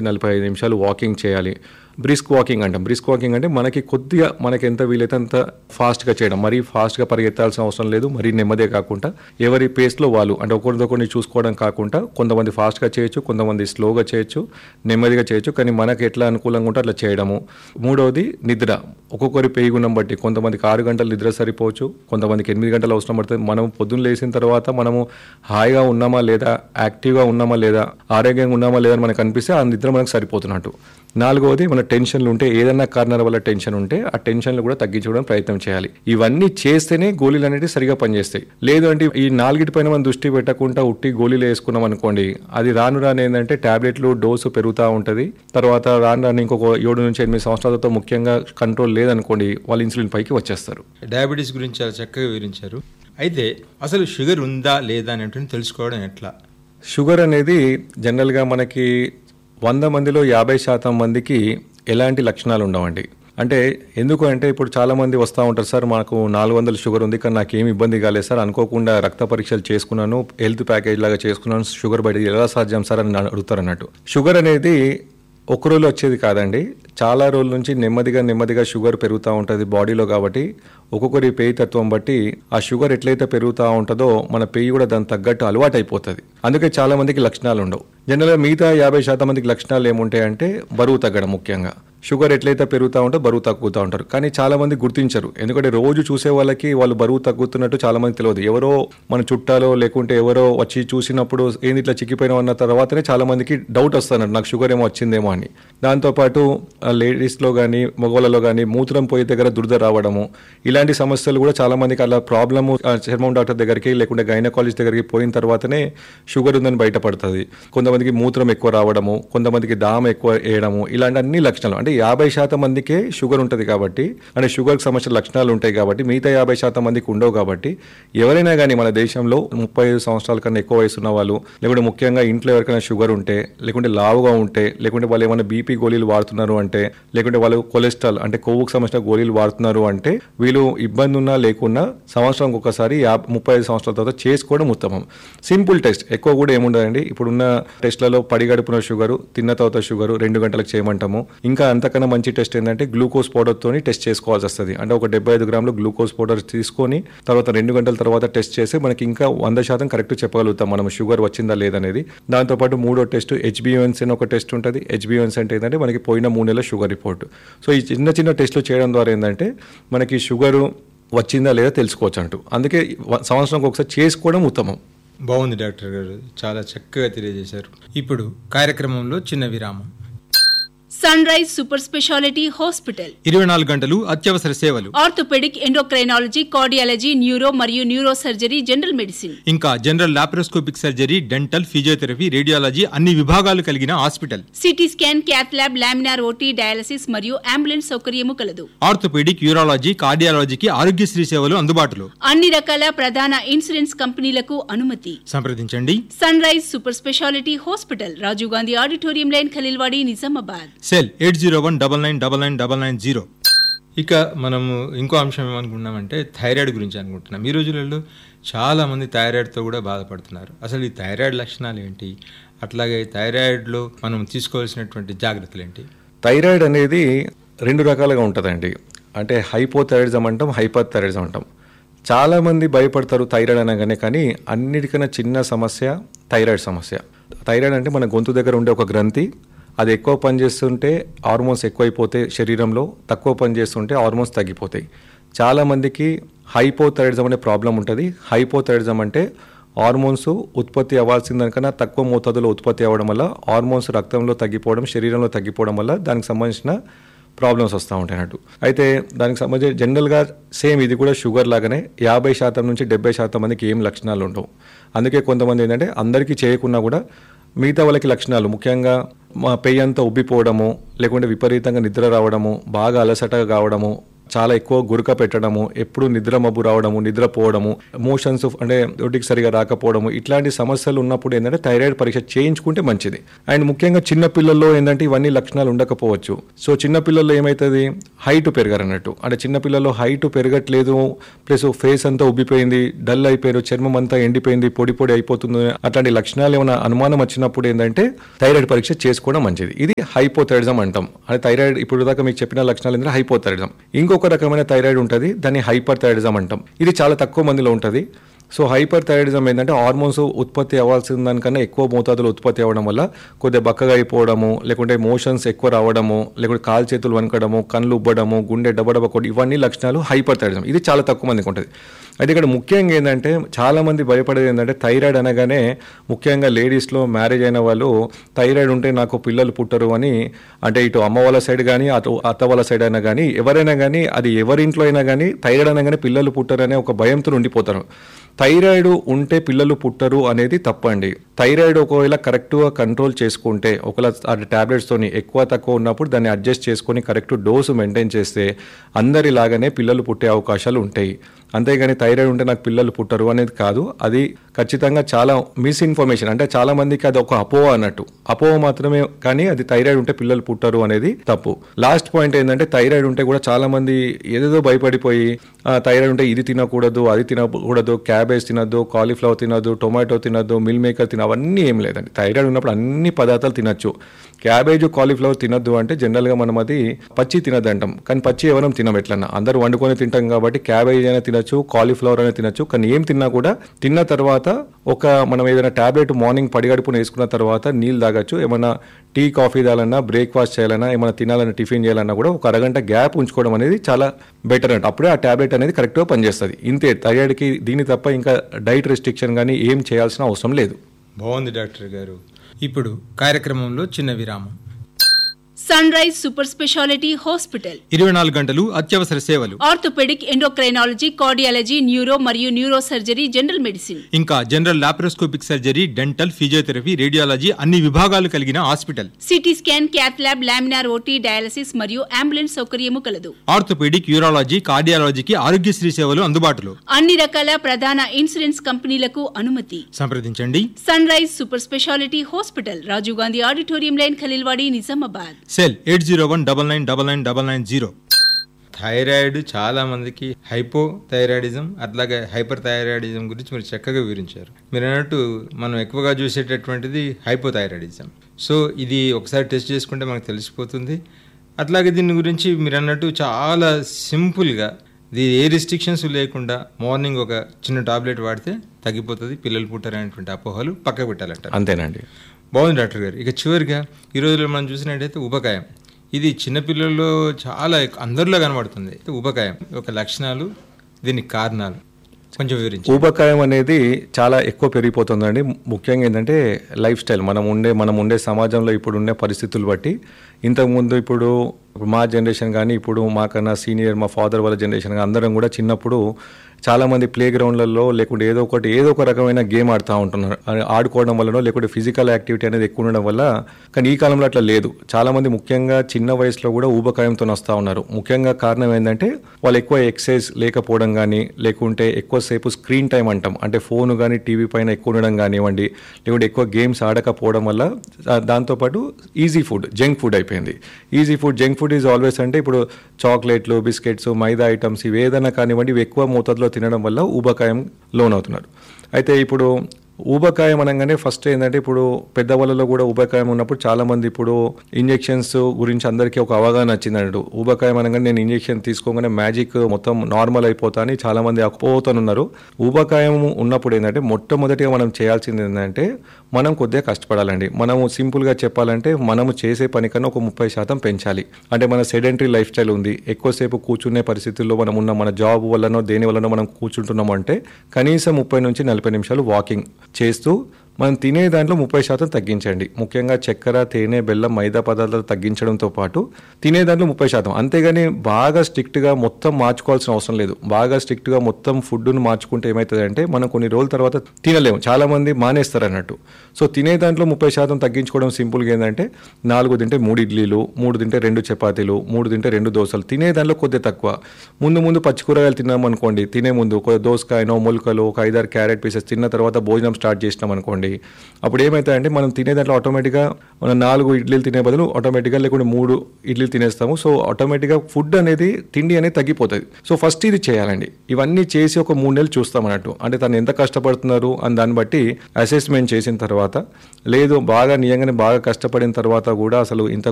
నలభై ఐదు నిమిషాలు వాకింగ్ చేయాలి బ్రిస్క్ వాకింగ్ అంటాం బ్రిస్క్ వాకింగ్ అంటే మనకి కొద్దిగా మనకి ఎంత వీలైతే అంత ఫాస్ట్గా చేయడం మరీ ఫాస్ట్గా పరిగెత్తాల్సిన అవసరం లేదు మరీ నెమ్మదే కాకుండా ఎవరి పేస్లో వాళ్ళు అంటే ఒకరిదొకరిని చూసుకోవడం కాకుండా కొంతమంది ఫాస్ట్గా చేయొచ్చు కొంతమంది స్లోగా చేయొచ్చు నెమ్మదిగా చేయొచ్చు కానీ మనకి ఎట్లా అనుకూలంగా ఉంటే అట్లా చేయడము మూడవది నిద్ర ఒక్కొక్కరి పేయి గుణం బట్టి కొంతమందికి ఆరు గంటలు నిద్ర సరిపోవచ్చు కొంతమందికి ఎనిమిది గంటలు అవసరం పడుతుంది మనం పొద్దున్న లేచిన తర్వాత మనము హాయిగా ఉన్నామా లేదా యాక్టివ్గా ఉన్నామా లేదా ఆరోగ్యంగా ఉన్నామా లేదా అని మనకు అనిపిస్తే ఆ నిద్ర మనకు సరిపోతున్నట్టు నాలుగవది మన టెన్షన్లు ఉంటే ఏదైనా కారణాల వల్ల టెన్షన్ ఉంటే ఆ టెన్షన్లు కూడా తగ్గించుకోవడానికి ప్రయత్నం చేయాలి ఇవన్నీ చేస్తేనే గోళీలు అనేవి సరిగా పనిచేస్తాయి లేదు అంటే ఈ నాలుగిటి పైన మనం దృష్టి పెట్టకుండా ఉట్టి గోళీలు వేసుకున్నాం అనుకోండి అది రాను రాను ఏంటంటే టాబ్లెట్లు డోసు పెరుగుతూ ఉంటుంది తర్వాత రాను రాను ఇంకొక ఏడు నుంచి ఎనిమిది సంవత్సరాలతో ముఖ్యంగా కంట్రోల్ లేదనుకోండి వాళ్ళు ఇన్సులిన్ పైకి వచ్చేస్తారు డయాబెటీస్ గురించి చాలా చక్కగా వివరించారు అయితే అసలు షుగర్ ఉందా లేదా అనేటువంటి తెలుసుకోవడం ఎట్లా షుగర్ అనేది జనరల్గా మనకి వంద మందిలో యాభై శాతం మందికి ఎలాంటి లక్షణాలు ఉండవండి అంటే ఎందుకు అంటే ఇప్పుడు చాలా మంది వస్తూ ఉంటారు సార్ మాకు నాలుగు వందల షుగర్ ఉంది కానీ నాకేం ఇబ్బంది కాలేదు సార్ అనుకోకుండా రక్త పరీక్షలు చేసుకున్నాను హెల్త్ ప్యాకేజ్ లాగా చేసుకున్నాను షుగర్ బయట ఎలా సాధ్యం సార్ అని అడుగుతారు అన్నట్టు షుగర్ అనేది ఒక రోజు వచ్చేది కాదండి చాలా రోజుల నుంచి నెమ్మదిగా నెమ్మదిగా షుగర్ పెరుగుతూ ఉంటుంది బాడీలో కాబట్టి ఒక్కొక్కరి పేయి తత్వం బట్టి ఆ షుగర్ ఎట్లయితే పెరుగుతూ ఉంటుందో మన పేయి కూడా దానికి తగ్గట్టు అలవాటు అయిపోతుంది అందుకే చాలా మందికి లక్షణాలు ఉండవు జనరల్గా మిగతా యాభై శాతం మందికి లక్షణాలు ఏముంటాయంటే బరువు తగ్గడం ముఖ్యంగా షుగర్ ఎట్లయితే పెరుగుతూ ఉంటే బరువు తగ్గుతూ ఉంటారు కానీ చాలా మంది గుర్తించరు ఎందుకంటే రోజు చూసే వాళ్ళకి వాళ్ళు బరువు తగ్గుతున్నట్టు చాలా మంది తెలియదు ఎవరో మన చుట్టాలో లేకుంటే ఎవరో వచ్చి చూసినప్పుడు ఏంది ఇట్లా చిక్కిపోయినా అన్న తర్వాతనే చాలా మందికి డౌట్ వస్తున్నారు నాకు షుగర్ ఏమో వచ్చిందేమో అని దాంతోపాటు లేడీస్లో కానీ మగవాళ్ళలో కానీ మూత్రం పోయే దగ్గర దురద రావడము ఇలాంటి సమస్యలు కూడా చాలా మందికి అలా ప్రాబ్లము చర్మం డాక్టర్ దగ్గరికి లేకుంటే గైనకాలజిస్ట్ దగ్గరికి పోయిన తర్వాతనే షుగర్ ఉందని బయటపడుతుంది కొంతమందికి మూత్రం ఎక్కువ రావడము కొంతమందికి దామ ఎక్కువ వేయడము ఇలాంటి అన్ని లక్షణాలు అంటే యాభై శాతం మందికే షుగర్ ఉంటుంది కాబట్టి అంటే షుగర్కి సంబంధించిన లక్షణాలు ఉంటాయి కాబట్టి మిగతా యాభై శాతం మందికి ఉండవు కాబట్టి ఎవరైనా కానీ మన దేశంలో ముప్పై ఐదు సంవత్సరాల కన్నా ఎక్కువ వయసు ఉన్న వాళ్ళు లేకుంటే ముఖ్యంగా ఇంట్లో ఎవరికైనా షుగర్ ఉంటే లేకుంటే లావుగా ఉంటే లేకుంటే వాళ్ళు ఏమైనా బీపీ గోళీలు వాడుతున్నారు అంటే లేకుంటే వాళ్ళు కొలెస్ట్రాల్ అంటే కొవ్వుకు సంబంధించిన గోళీలు వాడుతున్నారు అంటే వీళ్ళు ఇబ్బంది ఉన్నా లేకున్నా సంవత్సరానికి ఒకసారి యాభై ముప్పై ఐదు సంవత్సరాల తర్వాత చేసుకోవడం ఉత్తమం సింపుల్ టెస్ట్ ఎక్కువ కూడా ఏముండదండి ఇప్పుడున్న టెస్ట్లలో పడిగడుపున షుగరు తిన్న తర్వాత షుగరు రెండు గంటలకు చేయమంటాము ఇంకా అంతకన్నా మంచి టెస్ట్ ఏంటంటే గ్లూకోజ్ పౌడర్తో టెస్ట్ చేసుకోవాల్సి వస్తుంది అంటే ఒక డెబ్బై ఐదు గ్రాములు గ్లూకోజ్ పౌడర్ తీసుకొని తర్వాత రెండు గంటల తర్వాత టెస్ట్ చేసి మనకి ఇంకా వంద శాతం కరెక్ట్ చెప్పగలుగుతాం మనం షుగర్ వచ్చిందా లేదనేది దాంతోపాటు మూడో టెస్ట్ హెచ్బిఎన్స్ అని ఒక టెస్ట్ ఉంటుంది హెచ్బిఎన్స్ అంటే ఏంటంటే మనకి పోయిన మూడు నెలల షుగర్ రిపోర్ట్ సో ఈ చిన్న చిన్న టెస్టులు చేయడం ద్వారా ఏంటంటే మనకి షుగరు వచ్చిందా లేదా తెలుసుకోవచ్చు అంటూ అందుకే వ- సంవత్సరానికి ఒకసారి చేసుకోవడం ఉత్తమం బాగుంది డాక్టర్ గారు చాలా చక్కగా తెలియజేశారు ఇప్పుడు కార్యక్రమంలో చిన్న విరామం Sunrise super speciality hospital ఇరవై నాలుగు గంటలు అత్యవసర సేవలు ఆర్థోపెడిక్ ఎండోక్రైనాలజీ కార్డియాలజీ న్యూరో మరియు న్యూరో సర్జరీ జనరల్ మెడిసిన్ ఇంకా general laparoscopic surgery dental physiotherapy radiology అన్ని విభాగాలు కలిగిన hospital CT scan cath lab laminar OT dialysis మరియు అంబులెన్స్ సౌకర్యము కలదు ఆర్థోపెడిక్ యూరాలజీ కార్డియాలజీకి ఆరోగ్యశ్రీ సేవలు అందుబాటులో అన్ని రకాల ప్రధాన ఇన్సూరెన్స్ కంపెనీలకు అనుమతి సంప్రదించండి Sunrise super speciality hospital Rajiv Gandhi auditorium line Khaleelwadi Nizamabad cell eight zero one double nine double nine double nine zero ఇక మనము ఇంకో అంశం ఏమనుకుంటున్నామంటే థైరాయిడ్ గురించి అనుకుంటున్నాం ఈ రోజులలో చాలామంది థైరాయిడ్తో కూడా బాధపడుతున్నారు అసలు ఈ థైరాయిడ్ లక్షణాలు ఏంటి అట్లాగే థైరాయిడ్లో మనం తీసుకోవాల్సినటువంటి జాగ్రత్తలు ఏంటి థైరాయిడ్ అనేది రెండు రకాలుగా ఉంటుందండి అంటే హైపోథైరాయిడిజం అంటాం హైపర్ థైరాయిడిజం అంటాం చాలామంది భయపడతారు థైరాయిడ్ అనగానే కానీ అన్నిటికన్నా చిన్న సమస్య థైరాయిడ్ సమస్య థైరాయిడ్ అంటే మన గొంతు దగ్గర ఉండే ఒక గ్రంథి అది ఎక్కువ పనిచేస్తుంటే హార్మోన్స్ ఎక్కువైపోతే శరీరంలో తక్కువ పనిచేస్తుంటే హార్మోన్స్ తగ్గిపోతాయి చాలామందికి హైపోథైరాయిడిజం అనే ప్రాబ్లం ఉంటుంది హైపోథైరాయిడిజం అంటే హార్మోన్స్ ఉత్పత్తి అవ్వాల్సిన దానికన్నా తక్కువ మోతాదులో ఉత్పత్తి అవ్వడం వల్ల హార్మోన్స్ రక్తంలో తగ్గిపోవడం శరీరంలో తగ్గిపోవడం వల్ల దానికి సంబంధించిన ప్రాబ్లమ్స్ వస్తూ ఉంటాయి అన్నట్టు అయితే దానికి సంబంధించి జనరల్గా సేమ్ ఇది కూడా షుగర్ లాగానే యాభై శాతం నుంచి డెబ్బై శాతం మందికి ఏం లక్షణాలు ఉండవు అందుకే కొంతమంది ఏంటంటే అందరికీ చేయకున్నా కూడా మిగతా వాళ్ళకి లక్షణాలు ముఖ్యంగా మా పెయ్యి అంతా ఉబ్బిపోవడము లేకుంటే విపరీతంగా నిద్ర రావడము బాగా అలసటగా కావడము చాలా ఎక్కువ గురక పెట్టడము ఎప్పుడు నిద్ర మబ్బు రావడము నిద్రపోవడము మోషన్స్ అంటే ఒటికి సరిగా రాకపోవడము ఇట్లాంటి సమస్యలు ఉన్నప్పుడు ఏంటంటే థైరాయిడ్ పరీక్ష చేయించుకుంటే మంచిది అండ్ ముఖ్యంగా చిన్న పిల్లల్లో ఏంటంటే ఇవన్నీ లక్షణాలు ఉండకపోవచ్చు సో చిన్న పిల్లల్లో ఏమవుతుంది హైట్ పెరగరు అన్నట్టు అంటే చిన్న పిల్లల్లో హైట్ పెరగట్లేదు ప్లస్ ఫేస్ అంతా ఉబ్బిపోయింది డల్ అయిపోయారు చర్మం అంతా ఎండిపోయింది పొడి పొడి అయిపోతుంది అట్లాంటి లక్షణాలు ఏమైనా అనుమానం వచ్చినప్పుడు ఏంటంటే థైరాయిడ్ పరీక్ష చేసుకోవడం మంచిది ఇది హైపోథైరిజం అంటాం అంటే థైరాయిడ్ ఇప్పుడు దాకా మీకు చెప్పిన లక్షణాలు ఏంటంటే హైపోథైరిజం ఇంకొక రకమైన థైరాయిడ్ ఉంటుంది దాన్ని హైపర్ థైరిజం అంటాం ఇది చాలా తక్కువ మందిలో ఉంటుంది సో హైపర్ థైరాయిడిజం ఏంటంటే హార్మోన్స్ ఉత్పత్తి అవ్వాల్సిన దానికన్నా ఎక్కువ మోతాదులో ఉత్పత్తి అవ్వడం వల్ల కొద్దిగా బక్కగా అయిపోవడము లేకుంటే మోషన్స్ ఎక్కువ రావడము లేకుంటే కాలు చేతులు వణకడము కళ్ళు ఉబ్బడము గుండె డబ్బడబ్బ కొట్టి ఇవన్నీ లక్షణాలు హైపర్ థైరాయిడిజం ఇది చాలా తక్కువ మందికి ఉంటుంది అయితే ఇక్కడ ముఖ్యంగా ఏంటంటే చాలా మంది భయపడేది ఏంటంటే థైరాయిడ్ అనగానే ముఖ్యంగా లేడీస్లో మ్యారేజ్ అయిన వాళ్ళు థైరాయిడ్ ఉంటే నాకు పిల్లలు పుట్టరు అని అంటే ఇటు అమ్మ వాళ్ళ సైడ్ కానీ అటు అత్త వాళ్ళ సైడ్ అయినా కానీ ఎవరైనా కానీ అది ఎవరింట్లో అయినా కానీ థైరాయిడ్ అనగానే పిల్లలు పుట్టరు అనే ఒక భయంతో ఉండిపోతారు థైరాయిడ్ ఉంటే పిల్లలు పుట్టరు అనేది తప్పండి థైరాయిడ్ ఒకవేళ కరెక్ట్గా కంట్రోల్ చేసుకుంటే ఒకవేళ అది టాబ్లెట్స్తోని ఎక్కువ తక్కువ ఉన్నప్పుడు దాన్ని అడ్జస్ట్ చేసుకొని కరెక్ట్ డోసు మెయింటైన్ చేస్తే అందరిలాగానే పిల్లలు పుట్టే అవకాశాలు ఉంటాయి అంతేగాని థైరాయిడ్ ఉంటే నాకు పిల్లలు పుట్టరు అనేది కాదు అది ఖచ్చితంగా చాలా మిస్ఇన్ఫర్మేషన్ అంటే చాలా మందికి అది ఒక అపోహ అన్నట్టు అపోహ మాత్రమే కానీ అది థైరాయిడ్ ఉంటే పిల్లలు పుట్టరు అనేది తప్పు లాస్ట్ పాయింట్ ఏంటంటే థైరాయిడ్ ఉంటే కూడా చాలా మంది ఏదేదో భయపడిపోయి "ఆ, థైరాయిడ్ ఉంటే ఇది తినకూడదు అది తినకూడదు క్యాబేజ్ తినద్దు కాలీఫ్లవర్ తినద్దు టొమాటో తినద్దు మిల్ మేకర్ తిన అవన్నీ ఏం లేదండి థైరాయిడ్ ఉన్నప్పుడు అన్ని పదార్థాలు తినొచ్చు క్యాబేజ్ కాలీఫ్లవర్ తినద్దు అంటే జనరల్గా మనం అది పచ్చి తినద్దు అంటాం కానీ పచ్చి ఎవరం తినం ఎట్లన్నా అందరూ వండుకొని తింటాం కాబట్టి క్యాబేజ్ అయినా తినొచ్చు కాలీఫ్లవర్ అయినా తినొచ్చు కానీ ఏం తిన్నా కూడా తిన్న తర్వాత ఒక మనం ఏదైనా టాబ్లెట్ మార్నింగ్ పడిగడుపున వేసుకున్న తర్వాత నీళ్ళు తాగొచ్చు ఏమైనా టీ కాఫీ తాగాలన్నా బ్రేక్ఫాస్ట్ చేయాలన్నా ఏమైనా తినాలన్నా టిఫిన్ చేయాలన్నా కూడా ఒక అరగంట గ్యాప్ ఉంచుకోవడం అనేది చాలా బెటర్ అంటే అప్పుడే ఆ టాబ్లెట్ అనేది కరెక్ట్గా పనిచేస్తుంది ఇంతే థైరాయిడ్కి దీని తప్ప ఇంకా డైట్ రెస్ట్రిక్షన్ కానీ ఏం చేయాల్సిన అవసరం లేదు బాగుంది డాక్టర్ గారు ఇప్పుడు కార్యక్రమంలో చిన్న విరామం Sunrise super speciality hospital ఇరవై నాలుగు గంటలు అత్యవసర సేవలు ఆర్థోపెడిక్ ఎండోక్రైనాలజీ కార్డియాలజీ న్యూరో మరియు న్యూరో సర్జరీ జనరల్ మెడిసిన్ ఇంకా general laparoscopic surgery dental physiotherapy radiology అన్ని విభాగాలు కలిగిన hospital CT scan cath lab laminar OT dialysis మరియు అంబులెన్స్ సౌకర్యము కలదు ఆర్థోపెడిక్ యూరాలజీ కార్డియాలజీకి ఆరోగ్యశ్రీ సేవలు అందుబాటులో అన్ని రకాల ప్రధాన ఇన్సూరెన్స్ కంపెనీలకు అనుమతి సంప్రదించండి Sunrise super speciality hospital Rajiv Gandhi auditorium line Khaleelwadi Nizamabad cell eight zero one double nine double nine double nine zero thyroid చాలా మందికి హైపో థైరాయిడిజం అట్లాగే హైపర్ థైరాయిడిజం గురించి మీరు చక్కగా వివరించారు మీరు అన్నట్టు మనం ఎక్కువగా చూసేటటువంటిది హైపో థైరాయిడిజం సో ఇది ఒకసారి టెస్ట్ చేసుకుంటే మనకు తెలిసిపోతుంది అట్లాగే దీని గురించి మీరు అన్నట్టు చాలా సింపుల్గా ఇది ఏ రిస్ట్రిక్షన్స్ లేకుండా మార్నింగ్ ఒక చిన్న టాబ్లెట్ వాడితే తగ్గిపోతుంది పిల్లలు పుట్టారనేటువంటి అపోహలు పక్క పెట్టాలంటారు అంతేనండి బాగుంది డాక్టర్ గారు ఇక చివరిగా ఈ రోజుల్లో మనం చూసినట్టయితే ఉపకాయం ఇది చిన్నపిల్లల్లో చాలా ఎక్కు- అందరిలో కనబడుతుంది అయితే ఉపకాయం ఒక లక్షణాలు దీనికి కారణాలు కొంచెం వివరించి ఊబకాయం అనేది చాలా ఎక్కువ పెరిగిపోతుందండి ముఖ్యంగా ఏంటంటే లైఫ్ స్టైల్ మనం ఉండే మనం ఉండే సమాజంలో ఇప్పుడు ఉండే పరిస్థితులు బట్టి ఇంతకుముందు ఇప్పుడు మా జనరేషన్ కానీ ఇప్పుడు మాకన్నా సీనియర్ మా ఫాదర్ వాళ్ళ జనరేషన్ కానీ అందరం కూడా చిన్నప్పుడు చాలామంది ప్లే గ్రౌండ్లలో లేకుంటే ఏదో ఒకటి ఏదో ఒక రకమైన గేమ్ ఆడుతూ ఉంటున్నారు అది ఆడుకోవడం వల్లనో లేకుంటే ఫిజికల్ యాక్టివిటీ అనేది ఎక్కువ ఉండడం వల్ల కానీ ఈ కాలంలో అట్లా లేదు చాలామంది ముఖ్యంగా చిన్న వయసులో కూడా ఊబకాయంతో వస్తూ ఉన్నారు ముఖ్యంగా కారణం ఏంటంటే వాళ్ళు ఎక్కువ ఎక్సర్సైజ్ లేకపోవడం కానీ లేకుంటే ఎక్కువసేపు స్క్రీన్ టైం అంటాం అంటే ఫోన్ కానీ టీవీ పైన ఎక్కువ ఉండడం కానివ్వండి లేకుంటే ఎక్కువ గేమ్స్ ఆడకపోవడం వల్ల ఆ, దాంతోపాటు ఈజీ ఫుడ్ జంక్ ఫుడ్ అయిపోయింది easy food junk food is always అంటే ఇప్పుడు చాక్లెట్లు బిస్కెట్స్ మైదా ఐటమ్స్ ఇవి ఏదైనా కానివ్వండి ఇవి ఎక్కువ మోతాదులో తినడం వల్ల ఊబకాయం లోనవుతున్నారు అయితే ఇప్పుడు ఊబకాయం అనగానే ఫస్ట్ ఏంటంటే ఇప్పుడు పెద్దవాళ్ళలో కూడా ఊబకాయం ఉన్నప్పుడు చాలా మంది ఇప్పుడు ఇంజెక్షన్స్ గురించి అందరికీ ఒక అవగాహన వచ్చింది అన్నట్టు ఊబకాయం అనగానే నేను ఇంజెక్షన్ తీసుకోగానే మ్యాజిక్ మొత్తం నార్మల్ అయిపోతా అని చాలా మంది అపోతున్నారు ఊబకాయం ఉన్నప్పుడు ఏంటంటే మొట్టమొదటిగా మనం చేయాల్సింది ఏంటంటే మనం కొద్దిగా కష్టపడాలండి మనము సింపుల్గా చెప్పాలంటే మనము చేసే పని కన్నా ఒక ముప్పై శాతం పెంచాలి అంటే మన సెడెంటరీ లైఫ్ స్టైల్ ఉంది ఎక్కువసేపు కూర్చునే పరిస్థితుల్లో మనం ఉన్న మన జాబ్ వల్లనో దేని వల్లనో మనం కూర్చుంటున్నాం అంటే కనీసం ముప్పై నుంచి నలభై నిమిషాలు వాకింగ్ చేస్తూ మనం తినే దాంట్లో ముప్పై శాతం తగ్గించండి ముఖ్యంగా చక్కెర తేనె బెల్లం మైదా పదార్థాలు తగ్గించడంతో పాటు తినే దాంట్లో ముప్పై శాతం అంతేగాని బాగా స్ట్రిక్ట్గా మొత్తం మార్చుకోవాల్సిన అవసరం లేదు బాగా స్ట్రిక్ట్గా మొత్తం ఫుడ్ను మార్చుకుంటే ఏమవుతుందంటే మనం కొన్ని రోజుల తర్వాత తినలేము చాలా మంది మానేస్తారు అన్నట్టు సో తినే దాంట్లో ముప్పై శాతం తగ్గించుకోవడం సింపుల్గా ఏంటంటే నాలుగు తింటే మూడు ఇడ్లీలు మూడు తింటే రెండు చపాతీలు మూడు తింటే రెండు దోశలు తినే దాంట్లో కొద్దిగా తక్కువ ముందు ముందు పచ్చి కూరగాయలు తిన్నాం అనుకోండి తినే ముందు ఒక దోసకాయనో మొలకలు ఒక ఐదారు క్యారెట్ పీసెస్ తిన్న తర్వాత భోజనం స్టార్ట్ చేసినాం అనుకోండి అప్పుడు ఏమవుతాయంటే మనం తినే దాంట్లో ఆటోమేటిక్గా మనం నాలుగు ఇడ్లీలు తినే బదులు ఆటోమేటిక్గా లేకుంటే మూడు ఇడ్లీలు తినేస్తాము సో ఆటోమేటిక్గా ఫుడ్ అనేది తిండి అనేది తగ్గిపోతుంది సో ఫస్ట్ ఇది చేయాలండి ఇవన్నీ చేసి ఒక మూడు నెలలు చూస్తాం అన్నట్టు అంటే తను ఎంత కష్టపడుతున్నారు అని దాన్ని బట్టి అసెస్మెంట్ చేసిన తర్వాత లేదు బాగా నిజంగానే బాగా కష్టపడిన తర్వాత కూడా అసలు ఇంత